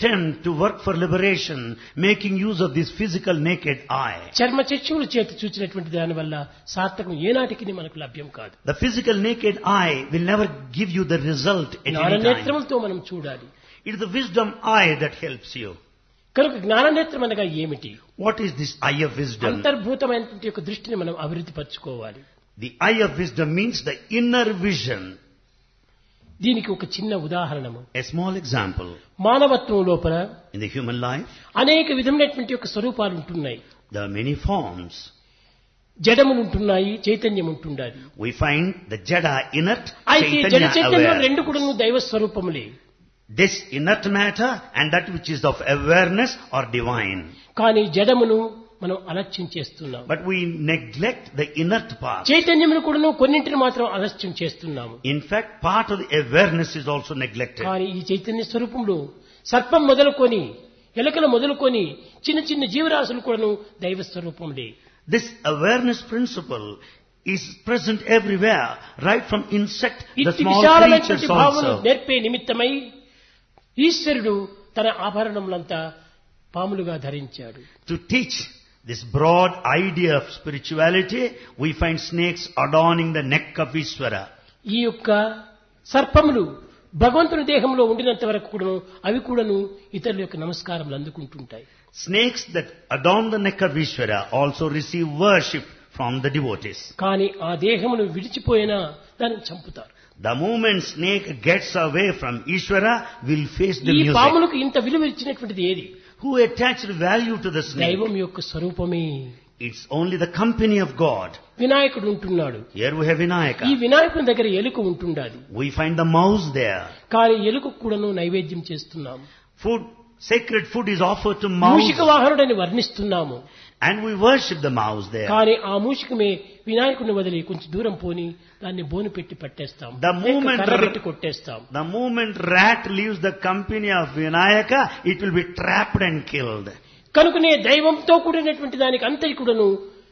tend to work for liberation, making use of this physical naked eye. చర్మ చక్షువుల చేత చూచినటువంటి దాని వల్ల సార్థకం ఏనాటికి మనకు లభ్యం కాదు The physical naked eye will never give you the result at any time. జ్ఞాననేత్రములతో మనం చూడాలి It is the wisdom eye that helps you. కనుక జ్ఞాననేత్రం అనగా ఏమిటి What is this eye of wisdom? అంతర్భూతమైనటువంటి యొక్క దృష్టిని మనం అభివృద్ధి పరచుకోవాలి The eye of wisdom means the inner vision. దీనికి ఒక చిన్న ఉదాహరణము A small example. మానవత్వం లోపల In the human life, అనేక విధమైనటువంటి యొక్క స్వరూపాలు ఉంటున్నాయి there are many forms. జడములు ఉంటున్నాయి చైతన్యం ఉంటుండాలి We find the Jada inert, అయితే జడ Chaitanya చైతన్యం aware. రెండు కూడా దైవ స్వరూపములే This inert matter and that which is of awareness are divine. కానీ జడమును మనం అలక్ష్యం చేస్తున్నాం But we neglect the inert part. చైతన్యమును కూడాను కొన్నింటిని మాత్రం అలక్ష్యం చేస్తున్నాము In fact, part of the awareness is also neglected. కానీ ఈ చైతన్య స్వరూపంలో సర్పం మొదలుకొని ఎలకలు మొదలుకొని చిన్న చిన్న జీవరాశులు కూడాను దైవ స్వరూపములే This awareness principle is present everywhere, right from insect, the ఇట్టి small విశాలమైనటువంటి creatures భావమును also. నేర్పే నిమిత్తమై ఈశ్వరుడు తన ఆభరణములంతా పాములుగా ధరించాడు To teach this broad idea of spirituality, we find snakes adorning the neck of Ishvara. ఈ యొక్క సర్పములు భగవంతుని దేహంలో ఉండినంత వరకు కూడాను అవి కూడాను ఇతరుల యొక్క నమస్కారములు అందుకుంటుంటాయి Snakes that adorn the neck of Ishvara also receive worship from the devotees. కానీ ఆ దేహమును విడిచిపోయినా దాన్ని చంపుతారు The moment snake gets away from Ishvara, will face the ఈ music. పాములకు ఇంత విలువ ఇచ్చినటువంటిది ఏది Who attached value to the snake? దైవం యొక్క స్వరూపమే It's only the company of God. వినాయకుడు ఉంటున్నాడు Here we have ఈ Vinayaka. వినాయకుని దగ్గర ఎలుక ఉంటుండాలి We find the mouse there. కానీ ఎలుక కూడాను నైవేద్యం చేస్తున్నాము Food, sacred food is offered to mouse. Mushika వాహనుడని వర్ణిస్తున్నాము And we worship the mouse there. కానీ ఆ మూషికమే వినాయకుడిని వదిలి కొంచెం దూరం పోని దాన్ని బోను పెట్టి పట్టేస్తాం The లేక moment కర్ర r- పెట్టి కొట్టేస్తాం The moment rat leaves the company of Vinayaka, it will be trapped and killed. కనుకనే దైవంతో కూడినటువంటి దానికి అంతటి కూడాను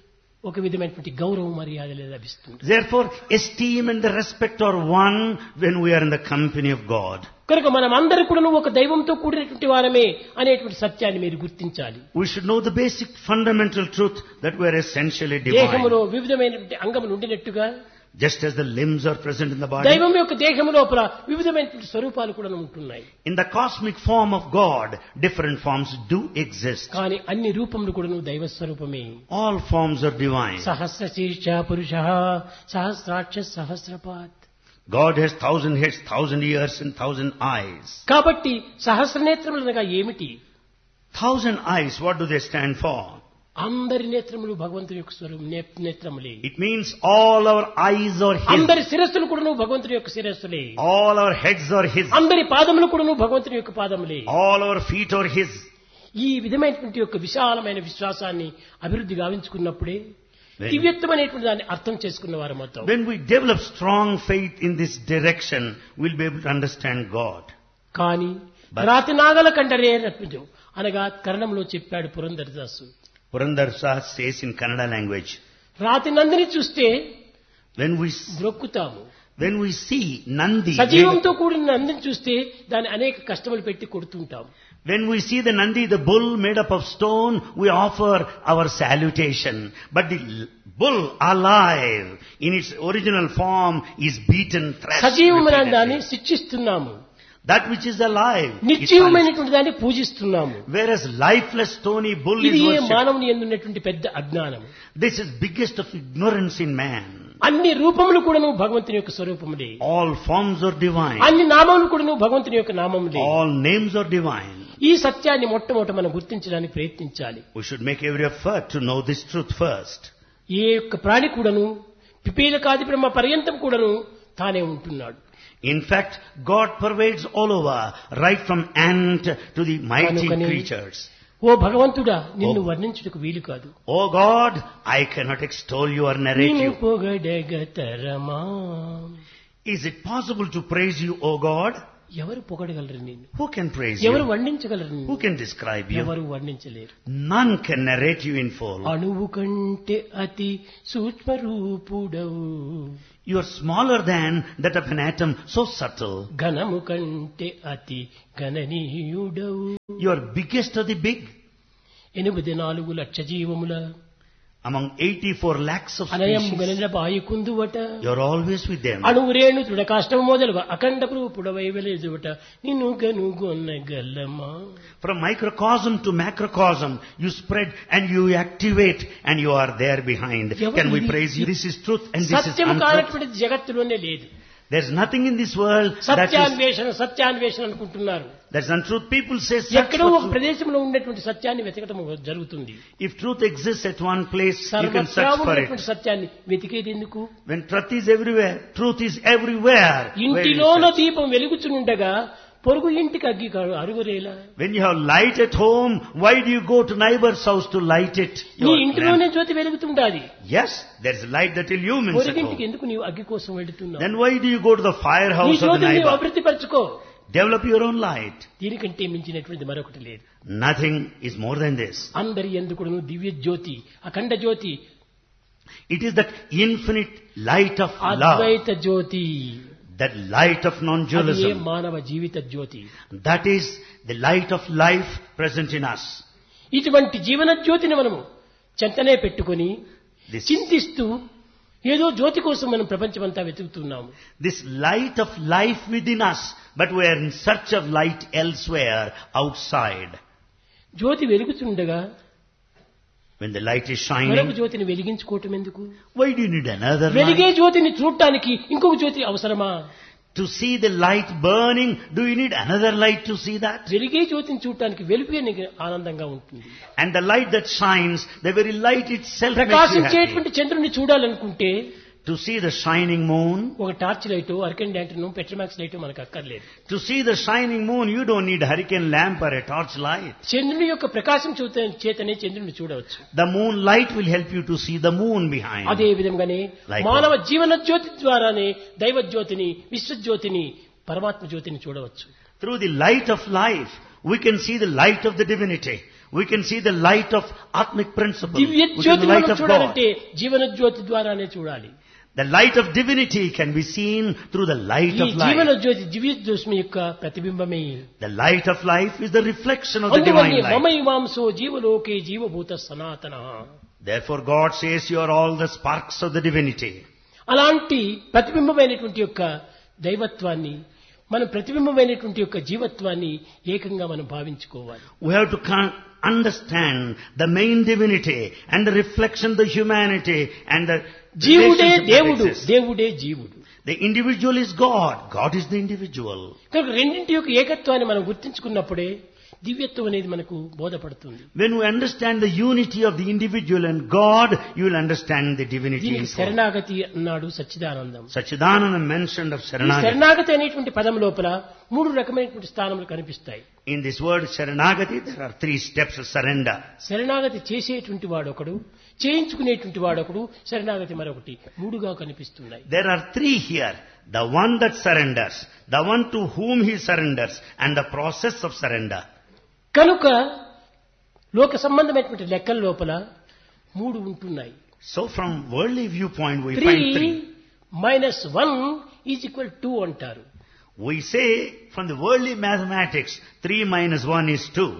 ఒక విధమైనటువంటి గౌరవ మర్యాదలు లభిస్తుంది Therefore, esteem and the respect are one when we are in the company of God. కనుక మనం అందరి కూడాను ఒక దైవంతో కూడినటువంటి వారమే అనేటువంటి సత్యాన్ని మీరు గుర్తించాలి We should know the basic fundamental truth that we are essentially divine. దేహములో వివిధమైనటువంటి అంగములు ఉండినట్టుగా Just as the limbs are present in the body. దైవం యొక్క దేహము లోపల వివిధమైనటువంటి స్వరూపాలు కూడా ఉంటున్నాయి In the cosmic form of God, different forms do exist. కానీ అన్ని రూపములు కూడా దైవ స్వరూపమే All forms are divine. సహస్ర శీర్ష పురుష సహస్రాక్ష సహస్రపాత్ God has thousand heads, thousand ears, and thousand eyes. కాబట్టి సహస్రనేత్రములు అనగా ఏమిటి Thousand eyes, what do they stand for? అందరి నేత్రములు భగవంతుని యొక్క స్వరూపం నే- నేత్రములే It means all our eyes are His. అందరి శిరస్సులు కూడాను భగవంతుని యొక్క శిరస్సులే All our heads are His. అందరి పాదములు కూడాను భగవంతుని యొక్క పాదములే All our feet are His. ఈ విధమైనటువంటి యొక్క విశాలమైన విశ్వాసాన్ని అభివృద్ధి గావించుకున్నప్పుడే When- దివ్యత్వమైనటువంటి దాన్ని అర్థం చేసుకున్న వారు మొత్తం When we develop strong faith in this direction, we'll be able to understand God. కానీ But- రాతి నాగల కండరే రత్నజం అనగా కరణంలో చెప్పాడు Purandara Dasa Purandar Sahas says in Kannada language, రాతి నందిని చూస్తే when we, ద్రొక్కుతాము when we see Nandi, సజీవంతో కూడిన నందిని చూస్తే దాన్ని అనేక కష్టములు పెట్టి కొడుతుంటాం when we see the Nandi, the bull made up of stone, we offer our salutation. But the bull alive in its original form is beaten, thrashed సజీవమైన దాన్ని repeatedly. శిక్షిస్తున్నాము That which is alive, is punished. నిర్జీవమైనటువంటి దాన్ని పూజిస్తున్నాము whereas lifeless stony bull is ఇది ఏ worshipped. మానవుని ఎందున్నటువంటి పెద్ద అజ్ఞానం This is biggest of ignorance in man. అన్ని రూపములు కూడాను భగవంతుని యొక్క స్వరూపములే All forms are divine. అన్ని నామములు కూడాను భగవంతుని యొక్క నామములే All names are divine. ఈ సత్యాన్ని మొట్టమొదట మనం గుర్తించడానికి ప్రయత్నించాలి We should make every effort to know this truth first. ఏ యొక్క ప్రాణి కూడాను పిపీలకాది బ్రహ్మ పర్యంతం కూడాను తానే ఉంటున్నాడు In fact, God pervades all over, right from ant to the mighty కనుకనే creatures. ఓ భగవంతుడా నిన్ను ఓ. వర్ణించుటకు వీలు కాదు Oh God, I cannot extol you or narrate నిన్ను you. పొగడగతరమా Is it possible to praise you, O God? ఎవరు పొగడగలరు నిన్ను Who can praise ఎవరు you? వర్ణించగలరు Who నిన్ను can describe you? ఎవరు వర్ణించలేరు None can narrate you in full. అణువు కంటే అతి సూక్ష్మ రూపుడవు You are smaller than that of an atom, so subtle. ఘనము కంటే అతి గణనీయుడవు You are biggest of the big. ఎనిమిది నాలుగు లక్ష జీవముల Among 84 lakhs of అనయం species, గలిన బాయికుందువట you're always with them. అణువురేణు దృఢకాష్టం మొదలుగా అఖండ పుడవై వెలేజువట నిన్ను గనుగొన్న గల్లమా From microcosm to macrocosm, you spread and you activate and you are there behind. ఎవరు Can we ఇది? praise you? This is truth and this is Satyam untruth. కానటువంటి జగత్తులోనే లేదు There's nothing in this world that is, సత్యాన్వేషణ సత్యాన్వేషణ అనుకుంటున్నారు that's untruth. People say search ఎక్కడో for ఒక truth. ప్రదేశంలో ఉండేటువంటి సత్యాన్ని వెతకడం జరుగుతుంది If truth exists at one place, you can సర్వత్రా search for ఉన్నటువంటి it. సత్యాన్ని వెతికేది ఎందుకు When truth is everywhere, truth is everywhere. Where you ఇంటిలోన search? దీపం వెలుగుచునుండగా పొరుగు ఇంటికి అగ్గి కా- అరుగురేలా When you have light at home, why do you go to neighbor's house to light it? నీ Your ఇంటిలోనే lamp? Jyothi వెలుగుతుండాలి Yes, there is light that illumines at పొరుగింటికి home. ఎందుకు నీవు అగ్గి కోసం వెళుతున్నావు Then why do you go to the నీ firehouse of the జ్యోతిని నీవు neighbor? అభివృద్ధి పరచుకో Develop your own light. దీనికంటే మించినటువంటి మరొకటి లేదు Nothing is more than this. అందరి ఎందుకును దివ్య జ్యోతి అఖండ జ్యోతి It is that infinite light of love, Advaita Jyothi that light of అది ఏ non-dualism. మానవ జీవిత జ్యోతి That is the light of life present in us. ఇటువంటి జీవన జ్యోతిని మనము చెంతనే పెట్టుకొని This, చింతిస్తూ ఏదో జ్యోతి కోసం మనం ప్రపంచమంతా వెతుకుతున్నాము this light of life within us, but we are in search of light elsewhere, outside. Jyothi వెలుగుతుండగా When the light is మరొక shining, జ్యోతిని వెలిగించుకోవటం ఎందుకు why do you need another వెలిగే light? జ్యోతిని చూడటానికి ఇంకొక జ్యోతి అవసరమా To see the light burning, do you need another light to see that? వెలిగే జ్యోతిని చూడటానికి వెలుగే నీకు ఆనందంగా ఉంటుంది And the light that shines, the very light itself makes you happy. ప్రకాశించేటువంటి చంద్రుని చూడాలనుకుంటే To see the shining moon, ఒక టార్చ్ లైట్ అర్కెన్ ల్యాంటర్ను పెట్రోమాక్స్ లైట్ మనకు అక్కర్లేదు to see the shining moon, you don't need hurricane lamp or a torch light. చంద్రుని యొక్క ప్రకాశం చూత- చేతనే చంద్రుని చూడవచ్చు The moonlight will help you to see the moon behind. అదే విధంగానే Likewise. మానవ జీవన జ్యోతి ద్వారానే దైవ జ్యోతిని విశ్వజ్యోతిని పరమాత్మ జ్యోతిని చూడవచ్చు Through the light of life, we can see the light of the divinity. We can see the light of Atmic principle. Divya which is the జ్యోతిని light మనం of God. చూడాలంటే జీవన జ్యోతి ద్వారానే చూడాలి The light of divinity can be seen through the light ఈ of జీవన life. జ్యోతి దివ్య జ్యోతి యొక్క ప్రతిబింబమే The light of life is the reflection of the అందువల్లే divine light. మమైవాంసో జీవలోకే జీవభూత సనాతన Therefore God says you are all the sparks of the divinity. అలాంటి ప్రతిబింబమైనటువంటి యొక్క దైవత్వాన్ని మనం ప్రతిబింబమైనటువంటి యొక్క జీవత్వాన్ని ఏకంగా మనం భావించుకోవాలి We have to con- understand the main divinity and the reflection of the humanity and the జీవుడే relationship that దేవుడు exists. దేవుడే జీవుడు The individual is God. God is the individual. కనుక రెండింటి యొక్క ఏకత్వాన్ని మనం గుర్తించుకున్నప్పుడే దివ్యత్వం అనేది మనకు బోధపడుతుంది When we understand the unity of the individual and God, you will understand the divinity in దీనికి God. శరణాగతి అన్నాడు సచ్చిదానందం Sachidananda mentioned of ఈ Sharanagati. శరణాగతి అనేటువంటి పదం లోపల మూడు రకమైనటువంటి స్థానములు కనిపిస్తాయి In this word Sharanagati, there are three steps of surrender. శరణాగతి చేసేటువంటి వాడొకడు చేయించుకునేటువంటి వాడొకడు శరణాగతి మరొకటి మూడుగా కనిపిస్తున్నాయి There are three here. The one that surrenders, the one to whom he surrenders, and the process of surrender. కనుక లోక సంబంధమైనటువంటి లెక్కల లోపల మూడు ఉంటున్నాయి So from worldly viewpoint, we three find three. Minus one is equal two అంటారు We say from the worldly mathematics, 3 minus 1 is 2.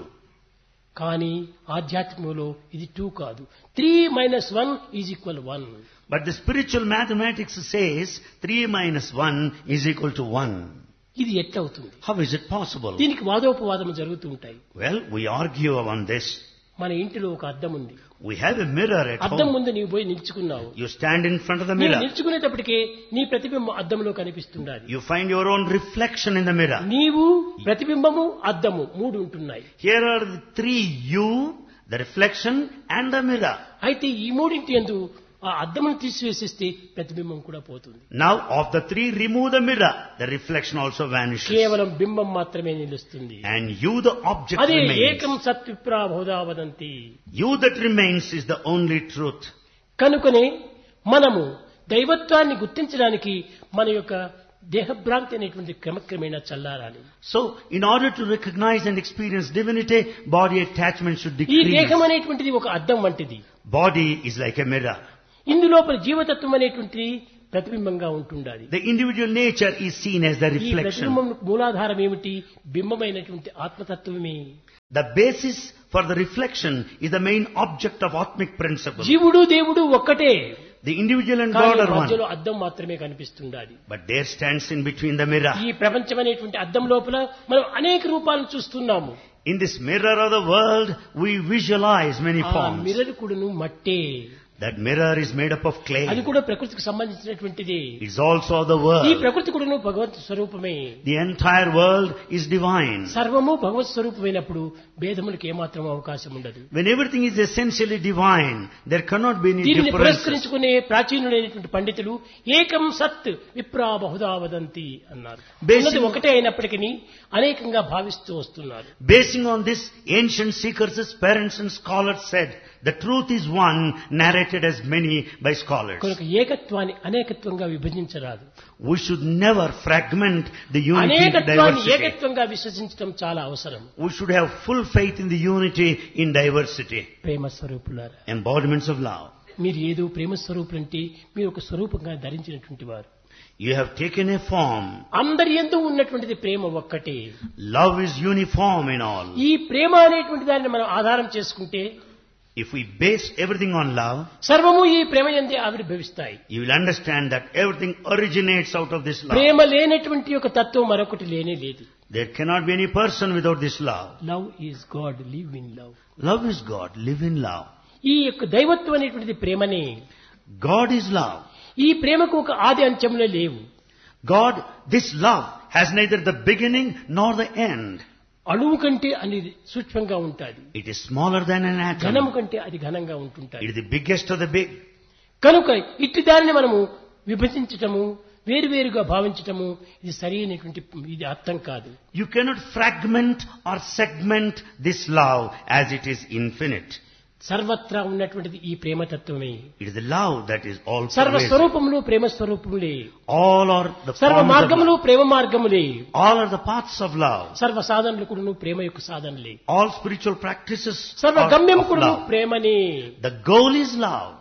కానీ ఆధ్యాత్మికంలో ఇది టూ కాదు three minus one is equal one But the spiritual mathematics says 3 minus 1 is equal to 1. ఇది ఎట్లవుతుంది How is it possible? దీనికి వాదోపవాదం జరుగుతూ ఉంటాయి Well, we argue on this. మన ఇంటిలో ఒక అద్దం ఉంది We have a mirror at అద్దం home. ముందు నీవు పోయి నిల్చుకున్నావు You stand in front of the నీవు mirror. నిల్చుకునేటప్పటికే నీ ప్రతిబింబం అద్దంలో కనిపిస్తుండాలి You find your own reflection in the mirror. నీవు ప్రతిబింబము అద్దము మూడు ఉంటున్నాయి Here are the three you, the reflection, and the mirror. అయితే ఈ మూడింటి ఎందు ఆ అద్దమును తీసివేసేస్తే ప్రతిబింబం కూడా పోతుంది Now, of the three, remove the mirror. The reflection also vanishes. కేవలం బింబం మాత్రమే నిలుస్తుంది And you, the object, అదే remains. ఏకం సత్విప్రా Bahuda వదంతి You that remains is the only truth. కనుకనే మనము దైవత్వాన్ని గుర్తించడానికి మన యొక్క దేహభ్రాంతి అనేటువంటి క్రమక్రమేణా చల్లారాలి So, in order to recognize and experience divinity, body attachment should ఈ decrease. దేహం అనేటువంటిది ఒక అద్దం వంటిది Body is like a mirror. ఇందులోపల జీవతత్వం అనేటువంటిది ప్రతిబింబంగా ఉంటుండాలి The individual nature is seen as the ఈ reflection. ప్రతిబింబం మూలాధారం ఏమిటి బింబమైనటువంటి ఆత్మతత్వమే The basis for the reflection is the main object of Atmic principle. జీవుడు దేవుడు ఒక్కటే The individual and కానీ God are మధ్యలో one. అద్దం మాత్రమే కనిపిస్తుండాలి But there stands in between the mirror. ఈ ప్రపంచం అనేటువంటి అద్దం లోపల మనం అనేక రూపాలను చూస్తున్నాము In this mirror of the world, we visualize many ఆ forms. మిర్రర్ కూడాను మట్టే That mirror is made up of అది clay. కూడా ప్రకృతికి సంబంధించినటువంటిది It's also the ఈ world. ప్రకృతి కూడాను భగవత్ స్వరూపమే The entire world is divine. సర్వము భగవత్ స్వరూపమైనప్పుడు భేదములకు ఏమాత్రం అవకాశం ఉండదు When everything is essentially divine, there cannot be any దీనిని differences. పురస్కరించుకునే ప్రాచీనుడైనటువంటి పండితులు ఏకం సత్ విప్రా బహుదా వదంతి అన్నారు Basic- ఉన్నది ఒకటే అయినప్పటికీ అనేకంగా భావిస్తూ వస్తున్నారు Basing on this, ancient seekers, parents and scholars said, the truth is one, narrated as many by scholars. కనుక ఏకత్వాన్ని అనేకత్వంగా విభజించరాదు We should never fragment the unity into అనేకత్వాన్ని diversity. ఏకత్వంగా విశ్వసించడం చాలా అవసరం We should have full faith in the unity in diversity, ప్రేమ స్వరూపులారా embodiments of love. మీరు ఏదో ప్రేమ స్వరూపులంటే మీరు ఒక స్వరూపంగా ధరించినటువంటి వారు You have taken a form. అందరి ఎందు ఉన్నటువంటిది ప్రేమ ఒక్కటే Love is uniform in all. ఈ ప్రేమ అనేటువంటి దాన్ని మనం ఆధారం చేసుకుంటే If we base everything on love, సర్వము ఈ ప్రేమ ఎందే ఆవిర్భవిస్తాయి you will understand that everything originates out of this love. ప్రేమ లేనటువంటి ఒక తత్వం మరొకటి లేనే లేదు There cannot be any person without this love. Love is God live in love Love is God. Live in love. ఈ యొక్క దైవత్వం అనేటువంటిది ప్రేమనే God is love. ఈ ప్రేమకు ఒక ఆది అంత్యములే లేవు God, this love has neither the beginning nor the end. అణువు కంటే అనేది సూక్ష్మంగా ఉంటుంది It is smaller than an ఘనము atom. కంటే అది ఘనంగా ఉంటుంటాయి It is the biggest of the big. కనుక ఇట్టి దానిని మనము విభజించటము వేరువేరుగా భావించటము ఇది సరైనటువంటి ఇది అర్థం కాదు You cannot fragment or segment this love as it is infinite. సర్వత్రా ఉన్నటువంటిది ఈ ప్రేమతత్వమే It is the love that is all సర్వ pervasive. స్వరూపములు Prema స్వరూపములే All are the సర్వ forms of మార్గములు love. Prema మార్గములే All are the paths of love. సర్వ సాధనలు కూడాను ప్రేమ యొక్క సాధనలే All spiritual practices సర్వ are గమ్యం of కూడాను love. ప్రేమనే The goal is love.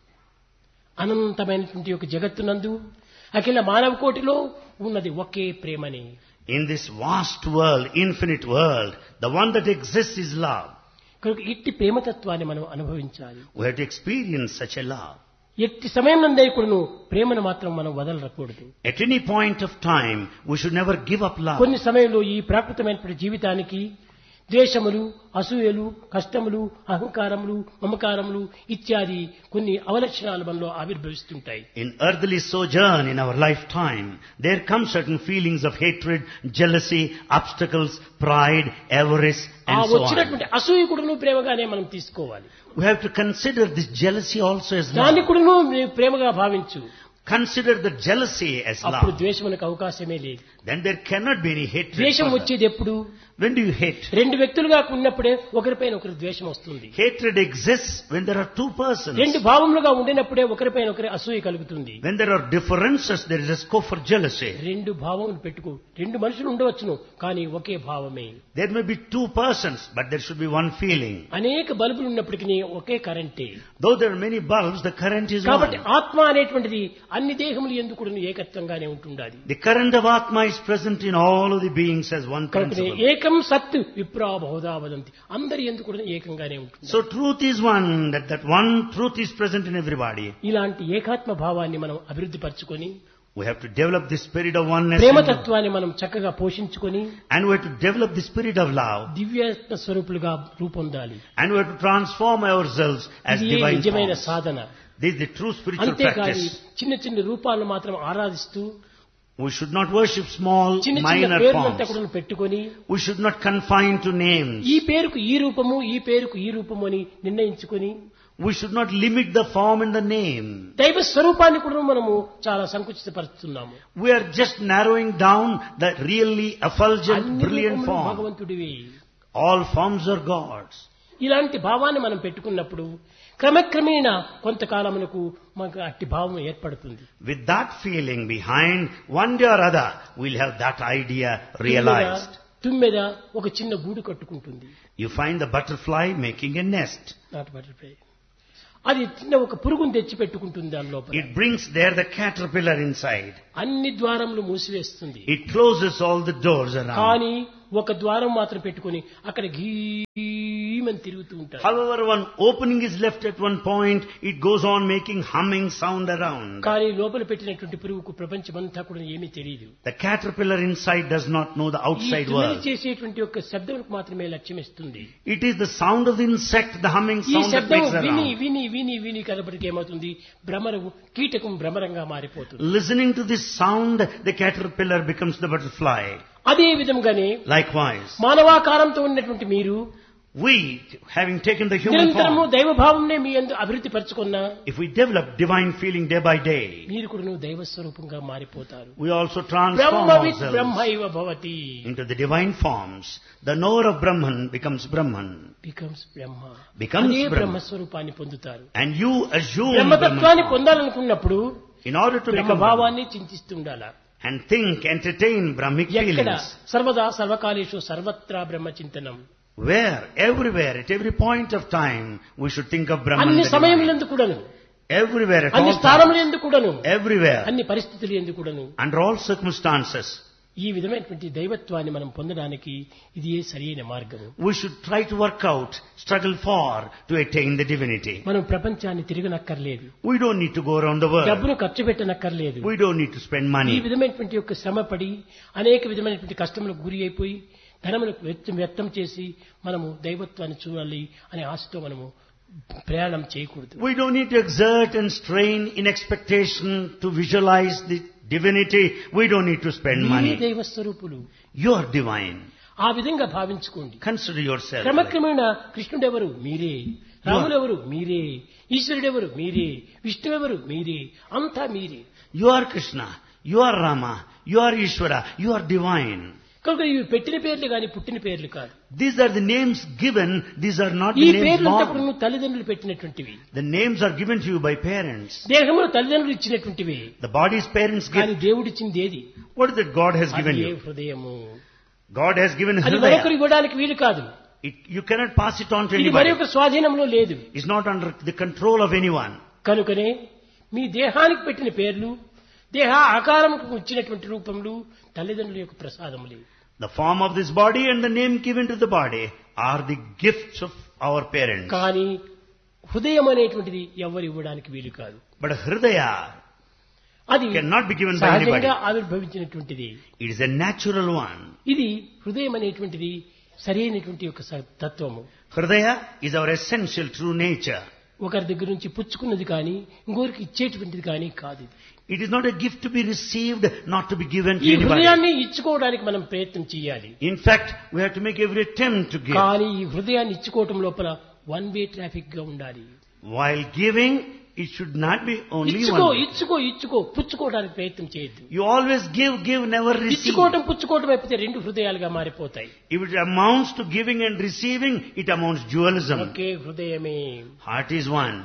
అనంతమైనటువంటి ఒక జగత్తునందు అఖిల మానవ కోటిలో ఉన్నది ఒకే ప్రేమని In this vast world, infinite world, the one that exists is love. కనుక ఇట్టి ప్రేమతత్వాన్ని మనం అనుభవించాలి We have to experience such a love. ఎట్టి సమయం నందే కూడాను ప్రేమను మాత్రం మనం వదలరకూడదు At any point of time, we should never give up love. కొన్ని సమయంలో ఈ ప్రాకృతమైనటువంటి జీవితానికి ద్వేషములు అసూయలు కష్టములు అహంకారములు మమకారములు ఇత్యాది కొన్ని అవలక్షణాలు మనలో ఆవిర్భవిస్తుంటాయి In earthly sojourn in our lifetime, there come certain feelings of hatred, jealousy, obstacles, pride, avarice, ఆ and so on. వచ్చినటువంటి అసూయ కూడాను ప్రేమగానే మనం తీసుకోవాలి We have to consider this jealousy also as దాన్ని love. కూడాను నీ ప్రేమగా భావించు Consider the jealousy as అప్పుడు love. ద్వేషమునకు అవకాశమే లేదు Then there cannot be any hatred. ద్వేషం further. వచ్చేది ఎప్పుడు When do you hate? రెండు వ్యక్తులుగా ఉన్నప్పుడే ఒకరిపైన ఒకరి ద్వేషం వస్తుంది Hatred exists when there are two persons. రెండు భావములుగా ఉండినప్పుడే ఒకరిపైన ఒకరి అసూయ కలుగుతుంది When there are differences, there is a scope for jealousy. రెండు భావములు పెట్టుకో రెండు మనుషులు ఉండవచ్చును కానీ ఒకే భావమే There may be two persons, but there should be one feeling. అనేక బల్బులు ఉన్నప్పటికీ ఒకే కరెంటే Though there are many bulbs, the current is కాబట్టి one. ఆత్మ అనేటువంటిది అన్ని దేహములు ఎందుకు కూడా ఏకత్వంగానే ఉంటుండాలి The current of Atma is present in all of the beings as one కనుక principle. ఏకం సత్ విప్రా బహుదా వదంతి అందరి ఎందుకు కూడా ఏకంగానే ఉంటుంది So truth is one, that, that one truth is present in everybody. ఇలాంటి ఏకాత్మ భావాన్ని మనం అభివృద్ధి పరచుకొని We have to develop the spirit of oneness in- ప్రేమతత్వాన్ని మనం చక్కగా పోషించుకొని and we have to develop the spirit of love దివ్యాత్మ స్వరూపులుగా రూపొందాలి and we have to transform ourselves as ఇది divine నిజమైన forms. Sadhana This is the true spiritual అంతేకాని practice. చిన్న చిన్న రూపాలను మాత్రం ఆరాధిస్తూ We should not worship small, చిన్న చిన్న minor పేర్లంతా forms. కూడా పెట్టుకొని We should not confine to names. ఈ పేరుకు ఈ రూపము ఈ పేరుకు ఈ రూపము అని నిర్ణయించుకొని We should not limit the form and the name. దైవ స్వరూపాన్ని కూడా మనము చాలా సంకుచితపరుస్తున్నాము We are just narrowing down the really effulgent, అన్ని brilliant రూపములు form. భగవంతుడివి All forms are God's. ఇలాంటి భావాన్ని మనం పెట్టుకున్నప్పుడు క్రమక్రమేణా కొంతకాలమునకు మనకు అట్టి భావం ఏర్పడుతుంది With that feeling behind, one day or other, we'll have that idea realized. తుమ్మెద ఒక చిన్న గూడు కట్టుకుంటుంది You find the butterfly making a nest. Not butterfly అది చిన్న ఒక పురుగును తెచ్చి పెట్టుకుంటుంది దాని లోపల It brings there the caterpillar inside. అన్ని ద్వారములు మూసివేస్తుంది It closes all the doors around. కానీ ఒక ద్వారం మాత్రం పెట్టుకొని అక్కడ గీమని తిరుగుతూ ఉంటారు However, one opening is left at one point, it goes on making humming sound around. కానీ లోపల పెట్టినటువంటి పురుగుకు ప్రపంచమంతా కూడా ఏమీ తెలియదు The caterpillar inside does not know the ఈ outside ధ్వని world. చేసేటువంటి యొక్క శబ్దంకు మాత్రమే లక్ష్యం ఇస్తుంది It is the sound of the insect, the humming ఈ sound that శబ్దం makes విని around. విని విని విని కనబడికి ఏమవుతుంది భ్రమరము కీటకం భ్రమరంగా మారిపోతుంది Listening to this sound, the caterpillar becomes the butterfly. అదే విధంగానే Likewise, మానవాకారంతో ఉన్నటువంటి మీరు we, having taken the human నిరంతరము form, దైవభావంనే మీ అందు అభివృద్ధి పరచుకున్నా if we develop divine feeling day by day, మీరు కూడా దైవ స్వరూపంగా మారిపోతారు we also transform బ్రహ్మవిత్ ourselves బ్రహ్మైవ భవతి into the divine forms. The knower of Brahman becomes Brahman. Becomes Brahma Becomes అదే Brahma. బ్రహ్మస్వరూపాన్ని పొందుతారు And you assume బ్రహ్మతత్వాన్ని Brahman form. పొందాలనుకున్నప్పుడు in order to become Brahman బ్రహ్మభావాన్ని చింతిస్తుండాల and think, entertain Brahmic ఎక్కడ feelings. సర్వదా సర్వకాలేషు సర్వత్రా బ్రహ్మ చింతనం Where, everywhere, at every point of time, we should think of Brahman. అన్ని the divine. సమయములందు కూడాను Everywhere, at అన్ని all స్థానములు times, ఎందుకు కూడాను everywhere, అన్ని పరిస్థితులు ఎందుకు కూడాను under all circumstances, ఈ విధమైనటువంటి దైవత్వాన్ని మనం పొందడానికి ఇది ఏ సరైన మార్గము we should try to work out, struggle for, to attain the divinity. మనం ప్రపంచాన్ని తిరగనక్కర్లేదు We don't need to go around the world. డబ్బును ఖర్చు పెట్టనక్కర్లేదు We don't need to spend ఈ money. విధమైనటువంటి యొక్క శ్రమపడి అనేక విధమైనటువంటి కష్టములకు గురి అయిపోయి ధనములకు వ్యర్థం వ్యర్థం చేసి మనము దైవత్వాన్ని చూడాలి అనే ఆశతో మనము ప్రయాణం చేయకూడదు We don't need to exert and strain in expectation to visualize the divinity. We don't need to spend మీరే money. దైవ స్వరూపులు You are divine. ఆ విధంగా భావించుకోండి Consider yourself. like- క్రమక్రమేణ కృష్ణుడెవరు మీరే రాములెవరు మీరే ఈశ్వరుడెవరు మీరే విష్ణువెవరు మీరే అంతా మీరే You are Krishna. You are Rama. You are Ishvara. You are divine. కనుక ఇవి పెట్టిన పేర్లు కానీ పుట్టిన పేర్లు కాదు These are the names given. These are not ఈ the names పేర్లంతా born. కూడా తల్లిదండ్రులు పెట్టినటువంటివి The names are given to you by parents. దేహములు తల్లిదండ్రులు ఇచ్చినటువంటివి The body's parents కానీ give. దేవుడిచ్చింది ఏది What is that God has అది given ఏ you? హృదయము God has given అది మరొకరు Hridaya. ఇవ్వడానికి వీలు కాదు It, you cannot pass it on to ఇది anybody. మరొక స్వాధీనంలో లేదు It's not under the control of anyone. కనుకనే మీ దేహానికి పెట్టిన పేర్లు దేహ ఆకారముకు వచ్చినటువంటి రూపములు తల్లిదండ్రుల యొక్క ప్రసాదములే The form of this body and the name given to the body are the gifts of our parents. కానీ హృదయం అనేటువంటిది ఎవరు ఇవ్వడానికి వీలు కాదు But Hridaya అది cannot be given by anybody. సహజంగా ఆవిర్భవించినటువంటిది It is a natural one. ఇది హృదయం అనేటువంటిది సరైనటువంటి యొక్క స- తత్వము Hridaya is our essential true nature. ఒకరి దగ్గర నుంచి పుచ్చుకున్నది కానీ ఇంకొకరికి ఇచ్చేటువంటిది కానీ కాదు ఇది. It is not a gift to be received, not to be given to ఈ anybody. హృదయాన్ని ఇచ్చుకోవడానికి మనం ప్రయత్నం చేయాలి In fact, we have to make every attempt to give. కానీ ఈ హృదయాన్ని ఇచ్చుకోవటం లోపల వన్ వే ట్రాఫిక్ గా ఉండాలి While giving, it should not be only ఇచ్చుకో one. way. ఇచ్చుకో ఇచ్చుకో పుచ్చుకోవడానికి ప్రయత్నం చేయొద్దు You always give, give, never receive. ఇచ్చుకోవటం పుచ్చుకోవటం అయిపోతే రెండు హృదయాలుగా మారిపోతాయి If it amounts to giving and receiving, it amounts dualism. ఒకే హృదయమే Heart is one.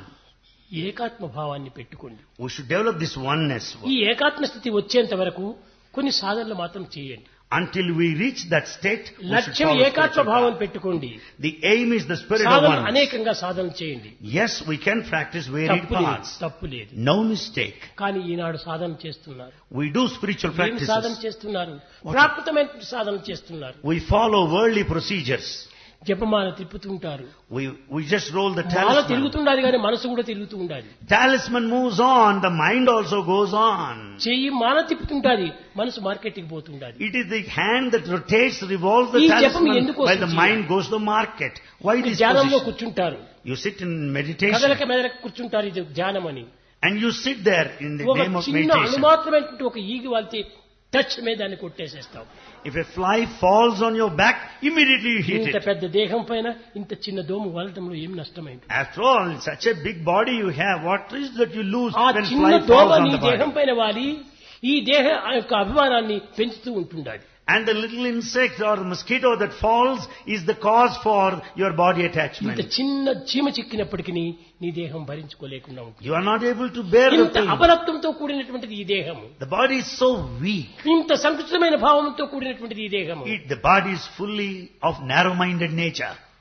ఏకాత్మ భావాన్ని పెట్టుకోండి We should develop this oneness. ఈ ఏకాత్మ స్థితి వచ్చేంత వరకు కొన్ని సాధనలు మాత్రం చేయండి Until we reach that state, we should లక్ష్యం follow ఏకాత్మ spiritual భావం path. పెట్టుకోండి The aim is the spirit of Sadhana oneness. అనేకంగా సాధన చేయండి Yes, we can practice varied తప్పు లేదు paths. తప్పు లేదు No mistake. కానీ ఈనాడు సాధన చేస్తున్నారు We do spiritual ఏం సాధన practices. చేస్తున్నారు ప్రాకృతమైన సాధన చేస్తున్నారు We follow worldly procedures. జపమాల తిప్పుతుంటారు We, we just roll the Mala talisman. తిరుగుతుండాలి కానీ మనసు కూడా తిరుగుతూ ఉండాలి Talisman moves on, the mind also goes on. చెయ్యి మాల తిప్పుతుంటాది మనసు మార్కెట్కి పోతుండాలి It is the hand that rotates, revolves the ఈ జపం talisman ఎందుకోసం while the చేయాలి? mind goes to the market. Why this ధ్యానంలో position? కూర్చుంటారు You sit in meditation కదలక మెదలక కూర్చుంటారు ఇది ధ్యానం అని and you sit there in the ఒక name of చిన్న meditation. అనుమాత్రమైనటువంటి ఒక ఈగి వాళ్తే టచ్ మీద దాన్ని కొట్టేసేస్తాం If a fly falls on your back, immediately you hit ఇంత it. పెద్ద దేహం పైన ఇంత చిన్న దోము వలటంలో ఏం నష్టమైంది After all, such a big body you have, what is that you lose ఆ when చిన్న fly దోమ falls on నీ the దేహం body? పైన వాలి ఈ దేహ యొక్క అభిమానాన్ని పెంచుతూ ఉంటుండాలి And the little insect or mosquito that falls is the cause for your body ఇంత attachment. చిన్న చీమ చిక్కినప్పటికీ నీ దేహం భరించుకోలేకుండా ఉంటుంది You are not able to bear the ఇంత pain. అపరత్వంతో కూడినటువంటిది ఈ దేహము The body is so weak. ఇంత సంకుచితమైన భావంతో కూడినటువంటిది ఈ దేహము It, the body is fully of narrow-minded nature.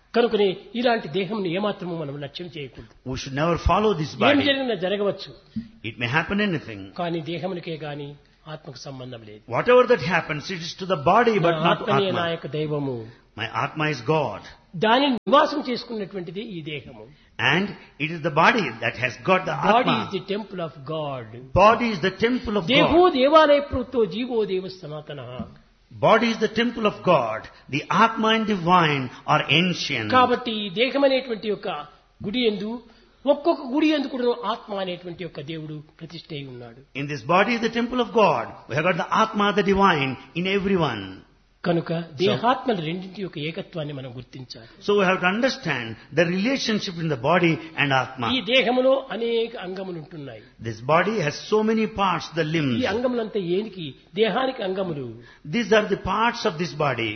కనుకనే ఇలాంటి దేహంను ఏమాత్రము మనం లక్ష్యం చేయకూడదు We should never follow this ఏం body. జరిగినా జరగవచ్చు It may happen anything. కానీ దేహమునికే గాని ఆత్మకు సంబంధం లేదు Whatever that happens, it is to the body but నా not to ఆత్మనే నా Atma. యొక్క దైవము My Atma is God. దానిని నివాసం చేసుకున్నటువంటిది ఈ దేహము And it is the body that has got the body is Atma. The temple of God Body is the temple of దేహో God. దేవాలయ ప్రోక్తో జీవో దేవ సనాతన Body is the temple of God. The Atma and divine are ancient. కాబట్టి ఈ దేహం అనేటువంటి యొక్క గుడి ఎందు ఒక్కొక్క గుడి ఎందు కూడా ఆత్మ అనేటువంటి యొక్క దేవుడు ప్రతిష్ఠ అయి ఉన్నాడు In this body is the temple of God. We have got the Atma, the divine, in everyone. కనుక దేహాత్మల రెండింటి యొక్క ఏకత్వాన్ని మనం గుర్తించాలి So we have to understand the relationship in the body and ఈ Atma. దేహములో అనేక అంగములు ఉంటున్నాయి This body has so many parts, the ఈ limbs. అంగములంతా ఏనికి దేహానికి అంగములు These are the parts of this body.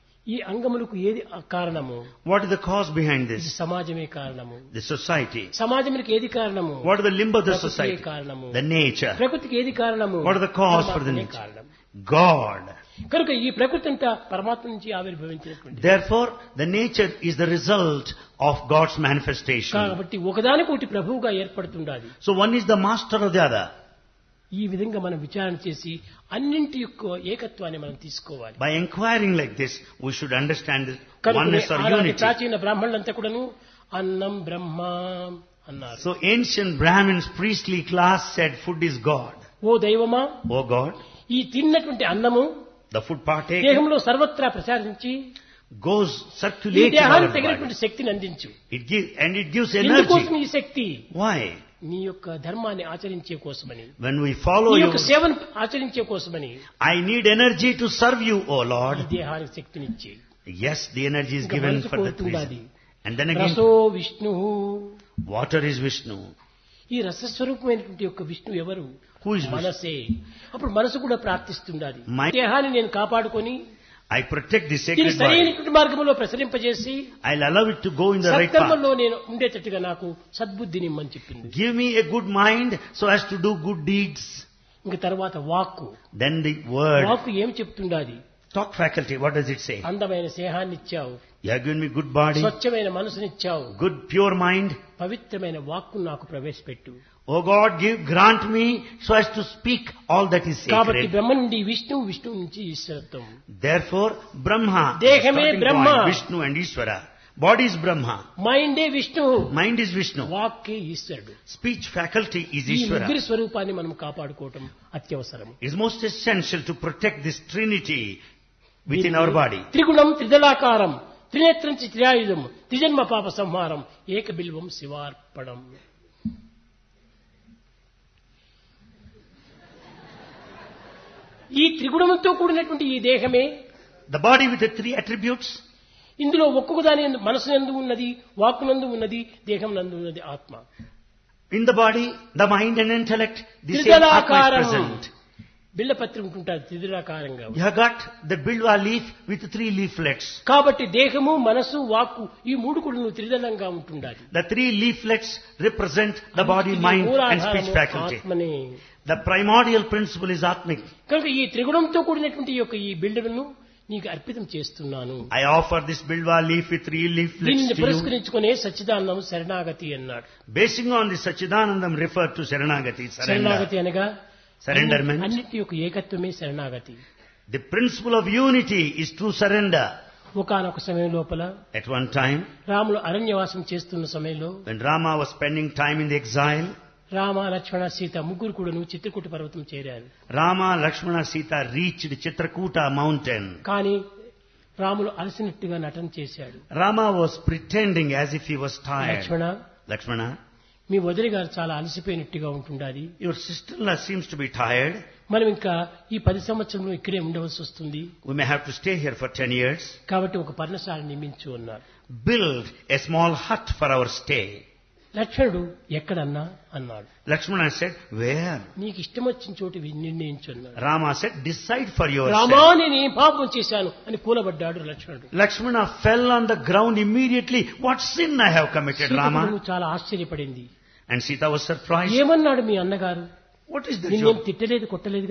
ఈ అంగములకు ఏది కారణము What is the cause behind ఇది this? సమాజమే కారణము The society. సమాజానికి ఏది కారణము What is the limb of the ప్రకృతియే society? కారణము The nature. ప్రకృతికి ఏది కారణము What are the cause for the పరమాత్మనే nature? కారణం God. కనుక ఈ ప్రకృతి అంతా పరమాత్మ నుంచి ఆవిర్భవించినటువంటి Therefore, the nature is the result of God's manifestation. కాబట్టి ఒకదానికొకటి ప్రభువుగా ఏర్పడుతుండాలి So one is the master of the other. ఈ విధంగా మనం విచారణ చేసి అన్నింటి యొక్క ఏకత్వాన్ని మనం తీసుకోవాలి By inquiring like this, we should understand the కనుక oneness or ఆనాటి unity. ప్రాచీన బ్రాహ్మణులంతా కూడాను అన్నం బ్రహ్మ అన్నారు So ancient Brahmins, priestly class said food is God. ఓ దైవమా Oh God, ఈ తిన్నటువంటి అన్నము the food partaken దేహంలో సర్వత్రా ప్రసారించి goes ఈ circulating all దేహానికి over the తగినటువంటి body. శక్తిని అందించు It gives, and it gives ఎందుకోసం energy. ఈ శక్తి Why? నీ యొక్క ధర్మాన్ని ఆచరించే కోసమని When we follow నీ you, యొక్క సేవను ఆచరించే కోసమని I need energy to serve you, O ఈ Lord. దేహానికి శక్తినిచ్చి Yes, the energy is ఇంకా given మనసు for that కోరుతుండాలి. reason. And then again, రసో Vishnu water is Vishnu. ఈ రసస్వరూపమైనటువంటి యొక్క విష్ణు ఎవరు Who is Vishnu? మనసే అప్పుడు మనసు కూడా ప్రార్థిస్తుండాలి My- దేహాన్ని నేను కాపాడుకొని I protect the దీన్ని sacred body. సరైనటువంటి మార్గంలో ప్రసరింపజేసి I'll allow it to go in the right path. సత్కర్మంలో నేను ఉండేటట్టుగా నాకు సద్బుద్ధిని ఇమ్మని చెప్పింది Give me a good mind so as to do good deeds. ఇంక తర్వాత వాక్కు Then the word. వాక్కు ఏం చెప్తుండాది Talk faculty, what does it say? అందమైన స్నేహాన్ని ఇచ్చావు You have given me good body, స్వచ్ఛమైన మనసునిచ్చావు good pure mind. పవిత్రమైన వాక్కు నాకు ప్రవేశపెట్టు Oh God, give, grant me so as to speak all that is కాబట్టి sacred. బ్రహ్మ నుండి విష్ణు విష్ణు నుంచి ఈశ్వరత్వం Therefore, Brahma, the Dehame starting Brahma. point, Vishnu and Ishvara. Body is Brahma, మైండే Vishnu mind is Vishnu, వాక్కే ఈశ్వరుడు speech faculty is ఈ Ishvara. ముగ్గురి స్వరూపాన్ని మనం కాపాడుకోవటం అత్యవసరం It is most essential to protect this trinity within our body. త్రిగుణం త్రిదళాకారం త్రినేత్రం చి త్రియాయుధం త్రిజన్మ పాప సంహారం ఏక బిల్వం శివార్పణం ఈ త్రిగుణంతో కూడినటువంటి ఈ దేహమే The body with the three attributes, ఇందులో ఒక్కొక్క దాని యందు- మనసు నందు ఉన్నది వాక్కునందు ఉన్నది దేహం నందు ఉన్నది ఆత్మ in the body, the mind and intellect, the same Atma is త్రిదళాకారం present. బిళ్ళపత్రి ఉంటుంటారు త్రిదళాకారంగా You have got the bilwa leaf with three leaflets. కాబట్టి దేహము మనసు వాక్కు ఈ మూడు కూడా నువ్వు త్రిదళంగా ఉంటుండాలి The three leaflets represent the body, అందుకే mind and మూలాధారము speech faculty. ఆత్మనే The primordial principle is Atmic. కనుక ఈ త్రిగుణంతో కూడినటువంటి ఈ యొక్క ఈ బిల్డర్ను నీకు అర్పితం చేస్తున్నాను I offer this bilwa leaf with three leaflets దీనిని to you. పురస్కరించుకునే సచ్చిదానందం శరణాగతి అన్నాడు Basing on the Sachidanandam referred to Saranagati, surrender. శరణాగతి అనగా Surrenderment. అన్నిటి యొక్క ఏకత్వమే శరణాగతి The principle of unity is true surrender. ఒకనొక సమయం లోపల At one time, రాములు అరణ్యవాసం చేస్తున్న సమయంలో when Rama was spending time in the exile, Rama లక్ష్మణ సీత ముగ్గురు కూడాను చిత్రకూట పర్వతం చేరారు Rama, Lakshmana, Sita reached Chitrakuta mountain. కానీ రాములు అలసినట్టుగా నటన చేశాడు Rama was pretending as if he was tired. Lakshmana Lakshmana, మీ వదిలి గారు చాలా అలసిపోయినట్టుగా ఉంటుండాలి your sister-in-law seems to be tired. మనం ఇంకా ఈ పది సంవత్సరంలో ఇక్కడే ఉండవలసి వస్తుంది We may have to stay here for 10 years. కాబట్టి ఒక పర్ణశాల నిర్మించు అన్నారు Build a small hut for our stay. లక్ష్మణుడు ఎక్కడన్నా అన్నాడు Lakshmana said, where? నీకు ఇష్టం వచ్చిన చోటు వి- నిర్ణయించు అన్నాడు Rama said, decide for Rama yourself. నేను ఏం పాపం చేశాను అని కూలబడ్డాడు లక్ష్మణుడు Lakshmana fell on the ground immediately. What sin I have committed, Sita Rama? కూడాను చాలా ఆశ్చర్యపడింది And Sita was surprised. ఏమన్నాడు మీ అన్నగారు What is the నిన్నేం joke? తిట్టలేదు కొట్టలేదు కదా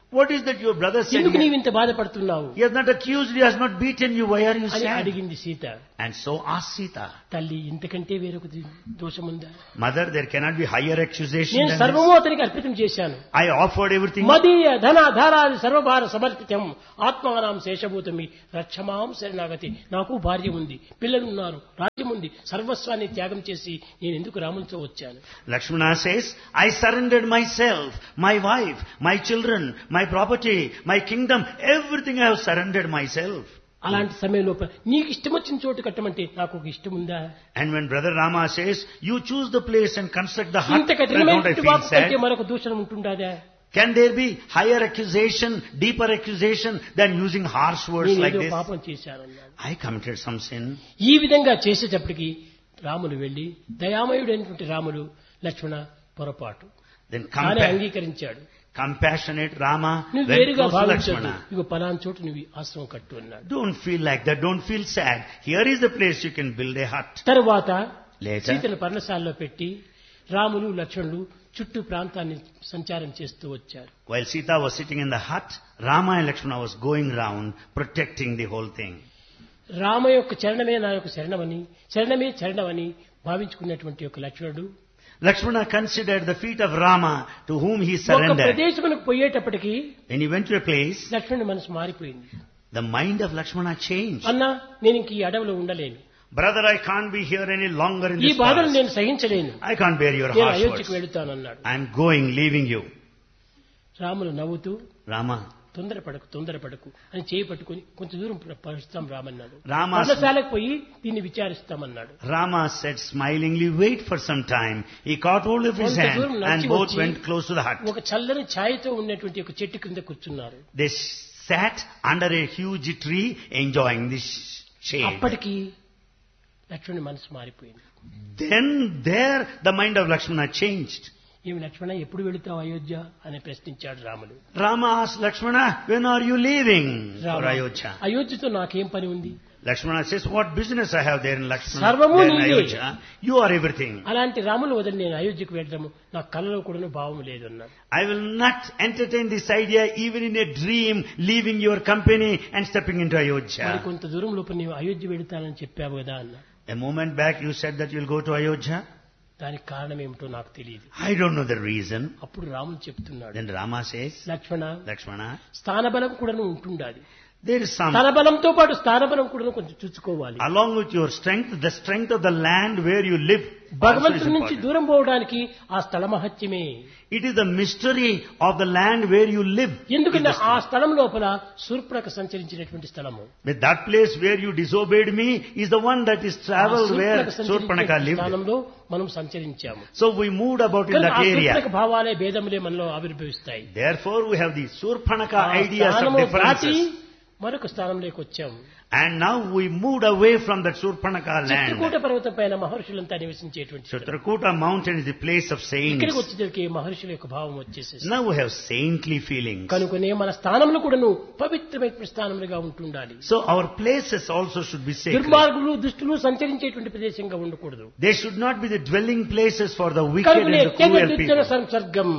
What is that your brother said? ఎందుకు here? నీవు ఇంత బాధపడుతున్నావు He has not accused you, he has not beaten you. Why are you అని sad? అడిగింది Sita And so asked Sita. తల్లి ఇంతకంటే వేరొక ది- దోషముందా Mother, there cannot be higher accusation నేను than సర్వము this. అతనికి అర్పితం చేశాను I offered everything. మదీయ ధన ధారాది సర్వభార సమర్పితం ఆత్మానాం శేషభూతమి రక్షమాం శరణాగతి నాకు భార్య ఉంది పిల్లలు ఉన్నారు రాజ్యం ఉంది సర్వస్వాన్ని త్యాగం చేసి నేను ఎందుకు రాములతో వచ్చాను Lakshmana says, I surrendered myself, my wife, my children, my property, my kingdom, everything I have surrendered myself. అలాంటి సమయంలో నీకు ఇష్టం వచ్చిన చోటు కట్టమంటే నాకు ఒక ఇష్టం ఉందా And when brother Rama says, you choose the place and construct the hut, ఇంత then don't I కఠినమైన feel వాకు కంటే sad? మరొక దూషణం ఉంటుండదా Can there be higher accusation, deeper accusation than using harsh words నేను like ఏదో this? పాపం చేశానన్నాడు I committed some sin. ఈ విధంగా చేసేటప్పటికి రాములు వెళ్లి దయామయుడైనటువంటి రాములు లక్ష్మణ పొరపాటు Then కానీ compa- అంగీకరించాడు compassionate Rama నువ్వు went వేరుగా close to భావించదు Lakshmana. ఇగో పలాన్ చోటు నువ్వు ఆశ్రమం కట్టు అన్నాడు Don't feel like that. Don't feel sad. Here is the place you can build a hut. తరువాత Later, సీతను పర్ణశాలలో పెట్టి రాములు లక్ష్మణులు చుట్టూ ప్రాంతాన్ని సంచారం చేస్తూ వచ్చారు while Sita was sitting in the hut, Rama and Lakshmana was going round protecting the whole thing. Rama యొక్క చరణమే నా యొక్క శరణమని శరణమే చరణమని భావించుకున్నటువంటి యొక్క లక్ష్మణుడు Lakshmana considered the feet of Rama to whom he ఒక surrendered. ప్రదేశమునకు పోయేటప్పటికి When he went to a place, లక్ష్మణుడి మనసు మారిపోయింది the mind of Lakshmana changed. అన్నా నేను ఇంక ఈ అడవిలో ఉండలేను Brother, I can't be here any longer in ఈ this బాధను forest. నేను సహించలేను I can't bear your నేను harsh అయోధ్యకు words. వెళుతానన్నాడు I'm going, leaving you. Ramulu నవ్వుతూ Rama. తొందరపడకు తొందరపడకు అని చేయి పట్టుకుని కొంచెం దూరం పరుస్తాం రామన్నాడు రామ పర్ణశాలకు పోయి దీన్ని విచారిస్తామన్నాడు Rama said smilingly, wait for some time. He caught hold of his కొంత hand దూరం and నడిచి both వచ్చి went close to the hut. ఒక చల్లని ఛాయతో ఉన్నటువంటి ఒక చెట్టు కింద కూర్చున్నారు They sat under a huge tree enjoying this shade. అప్పటికి లక్ష్మణుని మనసు మారిపోయింది Then there the mind of Lakshmana changed. ఏమి లక్ష్మణ ఎప్పుడు వెళుతావు అయోధ్య అని ప్రశ్నించాడు Ramulu Rama asked Lakshmana, when are you leaving for Rama, Ayodhya? అయోధ్యతో నాకేం పని ఉంది Lakshmana says, what business I have there in Lakshmana, సర్వము there in నీవే. Ayodhya? You are everything. అలాంటి రాములు వదిలి నేను అయోధ్యకు వెళ్ళడము నా కళ్ళలో కూడా భావం లేదు అన్నాడు I will not entertain this idea even in a dream, leaving your company and stepping into మరి Ayodhya. కొంత దూరం లోపల నీవు అయోధ్య వెళుతానని చెప్పావు కదా అన్న A moment back you said that you will go to Ayodhya. దానికి కారణం ఏమిటో నాకు తెలియదు I don't know the reason. అప్పుడు రాములు చెప్తున్నాడు Then Rama says, లక్ష్మణ Lakshmana, స్థానబలం కూడాను ఉంటుండాలి there is some తన బలంతో పాటు స్థానబలం కూడా కొంచెం చూసుకోవాలి Along with your strength, the strength of the land where you live also is భగవంతుడి నుంచి important. దూరం పోవడానికి ఆ స్థల మహత్యమే It is the mystery of the land where you live. ఎందుకంటే It is ఆ the- స్థలం లోపల శూర్పణక సంచరించినటువంటి స్థలము But that place where you disobeyed me is the one that is ఆ traveled where Shurpanakha Surpanaka సంచరించినటువంటి lived. స్థానంలో మనం సంచరించాము So we moved about in కనుక that ఆ area. శూర్పణఖ భావాలే భేదములే మనలో ఆవిర్భవిస్తాయి Therefore we have the Surpanaka ఆ ideas of స్థానము దాటి differences. మరొక స్థానంలోకి వచ్చాము And now we moved away from that Surpanaka Chitrakoot land. పర్వతం పైన మహర్షులంతా నివసించేటువంటి స్థలం. Chitrakuta mountain is the place of ఇక్కడికి saints. వచ్చేసరికి మహర్షుల యొక్క భావం వచ్చేసేసి Now we have saintly feelings. కనుకనే మన స్థానంలో కూడాను పవిత్రమైన స్థానములుగా ఉంటుండాలి So our places also should be sacred. దుర్మార్గులు దుష్టులు సంచరించేటువంటి ప్రదేశంగా ఉండకూడదు They should not be the dwelling places for the wicked and కనుకనే the తెగ cruel దుర్జన people. సంసర్గం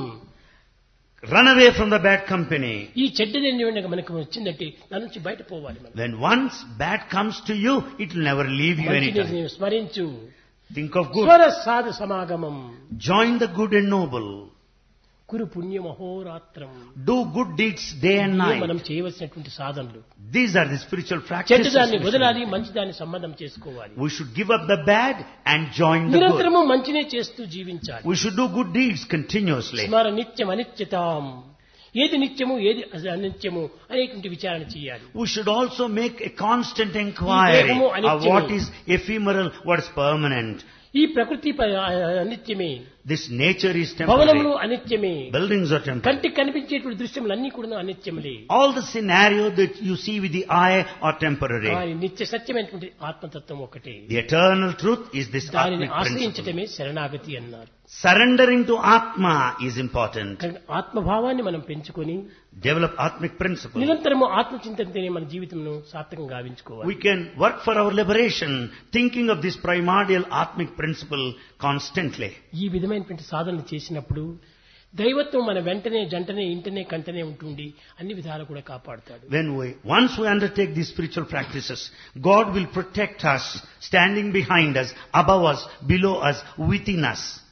Run away from the bad company. ఈ చెడ్డదేని మనకు వచ్చిందంటే దాని నుంచి బయట పోవాలి మనం When once bad comes to you, it will never leave you మంచిని anytime. నీవు స్మరించు Think of good. స్వర సాధు సమాగమం Join the good and noble. Kuru పుణ్యమహోరాత్రం Do good deeds day and ఇవే మనం night. చేయవలసినటువంటి సాధనలు These are the spiritual practices. చెడ్డదాన్ని we should వదలాలి do. మంచిదాన్ని సంబంధం చేసుకోవాలి We should give up the bad and join the good. నిరంతరము మంచినే చేస్తూ జీవించాలి We should do good deeds continuously. స్మర నిత్యం అనిత్యతాం ఏది నిత్యము ఏది అనిత్యము అనేటువంటి విచారణ చేయాలి We should also make a constant inquiry దేహము of అనిత్యమే. what is ephemeral, what is permanent. ఈ ప్రకృతి ప- అనిత్యమే This nature is భవనములు temporary. అనిత్యమే Buildings are temporary. కంటికి కనిపించేటువంటి దృశ్యములు అన్ని కూడా అనిత్యములే All the scenario that you see with the eye are temporary. కానీ నిత్య సత్యమైనటువంటి ఆత్మతత్వం ఒకటే The eternal truth is this దానిని Atmic principle. ఆశ్రయించటమే శరణాగతి అన్నారు Surrendering to Atma is important. కనుక ఆత్మభావాన్ని మనం పెంచుకొని Develop Atmic principle. నిరంతరము ఆత్మచింతనతోనే మన జీవితంను సార్థకం గావించుకోవాలి We can work for our liberation thinking of this primordial Atmic principle constantly. ఈ విధమైనటువంటి సాధనలు చేసినప్పుడు దైవత్వం మన వెంటనే జంటనే ఇంటనే కంటనే ఉంటుండి అన్ని విధాలు కూడా కాపాడుతాడు When we, once we undertake these spiritual practices, God will protect us, standing behind us, above us, below us, within us.